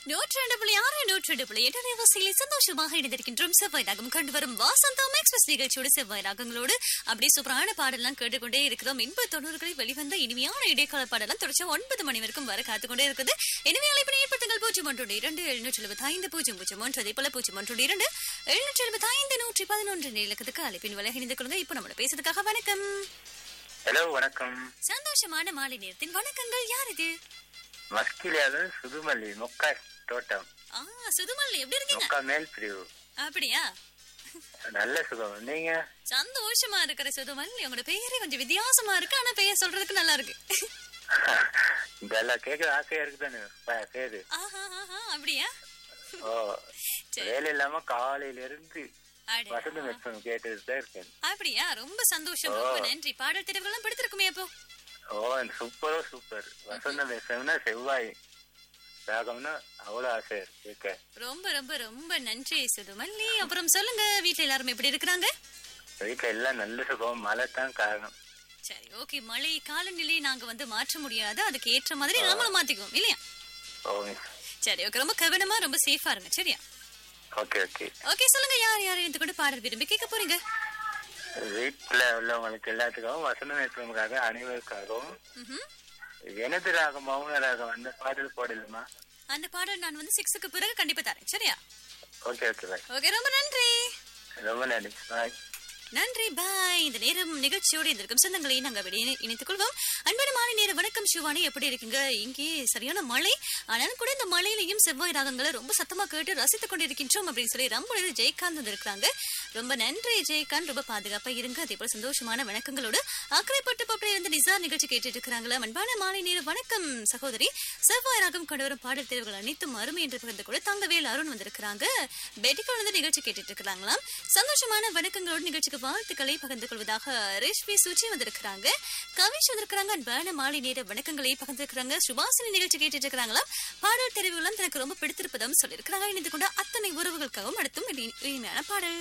நூற்றி ரெண்டு புள்ளி ஆறு நூற்றி ரெண்டு புள்ளி எட்டு வசதியில் சந்தோஷமாக இணைந்திருக்கின்றோம் செவ்வாய் ராகம் கண்டு வரும் வாசந்தம் எக்ஸ்பிரஸ் நிகழ்ச்சியோடு செவ்வாய் ராகங்களோடு அப்படியே சூப்பரான பாடலாம் கேட்டுக்கொண்டே இருக்கிறோம் இன்ப தொண்ணூறுகளில் வெளிவந்த இனிமையான இடைக்கால பாடலாம் தொடர்ச்சி ஒன்பது மணி வரைக்கும் வர காத்துக்கொண்டே இருக்குது எனவே அழைப்பினை ஏற்படுத்துங்கள் பூஜ்ஜியம் ஒன்று இரண்டு எழுநூற்றி எழுபத்தி ஐந்து பூஜ்ஜியம் பூஜ்ஜியம் ஒன்று அதே போல பூஜ்ஜியம் ஒன்று இரண்டு எழுநூற்றி எழுபத்தி ஐந்து நூற்றி பதினொன்று இலக்கத்துக்கு அழைப்பின் விலகி இணைந்து கொள்ளுங்க இப்போ நம்மள பேசுறதுக்காக வணக்கம் ஹலோ வணக்கம் சந்தோஷமான மாலை நேரத்தின் வணக்கங்கள் யார் இது மஸ்கிலியாவது சுதுமல்லி மொக்கா தோட்டம் ஆ சுதுமல்லி எப்படி இருக்கீங்க மொக்கா மேல் பிரிவு அப்படியா நல்ல சுகம் நீங்க சந்தோஷமா இருக்கிற சுதுமல்லி உங்களோட பெயரே கொஞ்சம் வித்தியாசமா இருக்கு ஆனா பெயர் சொல்றதுக்கு நல்லா இருக்கு இதெல்லாம் கேட்க ஆசையா இருக்குதானே ப- பேரு ஆஹா, ஆஹா, அப்படியா ஓ சரி. வேலை இல்லாம காலையில இருந்து அடே. வசந்த மெச்சம் கேட்டுட்டு தான் இருக்கேன் அப்படியா ரொம்ப சந்தோஷம் ரொம்ப நன்றி பாடல் தெரிவுகள்லாம் பிடித்திருக்குமே அப்போ ஓ சூப்பரோ சூப்பர் வசந்த மெச்சம்னா செவ்வாய் ராகம்னா அவ்வளவு ஆசை இருக்கு கேட்க ரொம்ப ரொம்ப ரொம்ப நன்றி சுதுமல்லி அப்புறம் சொல்லுங்க வீட்ல எல்லாரும் எப்படி இருக்கிறாங்க வீட்டுல எல்லாம் நல்ல சுகம் மழை தான் காரணம் சரி ஓகே மழை காலநிலை நாங்க வந்து மாற்ற முடியாது அதுக்கு ஏற்ற மாதிரி நாமளும் மாத்திக்குவோம் இல்லையா ஓ சரி ஓகே ரொம்ப கவனமா ரொம்ப சேஃபா இருங்க சரியா ஓகே ஓகே ஓகே சொல்லுங்க யார் யார் இருந்து கூட பாடல் விரும்பி கேட்க போறீங்க வீட்டுல உள்ளவங்களுக்கு எல்லாத்துக்காகவும் வசந்த மெச்சமுக்காக அனைவருக்காகவும் ம்ஹும். எனது ராகம் மௌன ராகம் அந்த பாடல் போடலுமா அந்த பாடல் நான் வந்து சிக்ஸுக்கு பிறகு கண்டிப்பா தரேன் சரியா ஓகே ஓகே பாய் ஓகே ரொம்ப நன்றி ரொம்ப நன்றி பாய் நன்றி பாய் இந்த நேரம் நிகழ்ச்சியோடு இருந்திருக்கும் சொந்தங்களை நாங்க அப்படியே இணைத்துக் கொள்வோம் அன்பான மாலை நேர வணக்கம் சிவானி எப்படி இருக்கீங்க இங்கே சரியான மழை ஆனாலும் கூட இந்த மழையிலையும் செவ்வாய் ராகங்களை ரொம்ப சத்தமா கேட்டு ரசித்துக் கொண்டிருக்கின்றோம் அப்படின்னு சொல்லி ரம்புடைய ஜெயகாந்த் வந்திருக்காங்க ரொம்ப நன்றி ஜெயகாந்த் ரொம்ப பாதுகாப்பா இருங்க அதே போல சந்தோஷமான வணக்கங்களோடு அக்கறைப்பட்டு பப்படி இருந்து நிசார் நிகழ்ச்சி கேட்டுட்டு இருக்கிறாங்களா அன்பான மாலை நேர வணக்கம் சகோதரி செவ்வாய் ராகம் கொண்டு வரும் பாடல் தேர்வுகள் அனைத்தும் அருமை என்று பகிர்ந்து கூட தங்கவேல் அருண் வந்திருக்கிறாங்க பெட்டிக்கு வந்து நிகழ்ச்சி கேட்டுட்டு இருக்கிறாங்களாம் சந்தோஷமான வணக்கங்களோடு நிகழ்ச்சிக்கு வாழ்த்துக்களை பகிர்ந்து கொள்வதாக ரேஷ்மி சுச்சி வந்திருக்கிறாங்க கவிஷ் வந்திருக்கிறாங்க அன்பான மாலை நேர வணக்கங்களை பகிர்ந்திருக்கிறாங்க சுபாசினி நிகழ்ச்சி கேட்டுட்டு இருக்கிறாங்களாம் பாடல் தெரிவுகளும் தனக்கு ரொம்ப பிடித்திருப்பதும் சொல்லியிருக்கிறாங்க இணைந்து கொண்ட அத்தனை உறவுகளுக்காகவும் அடுத்தும் இனி- இனிமையான பாடல்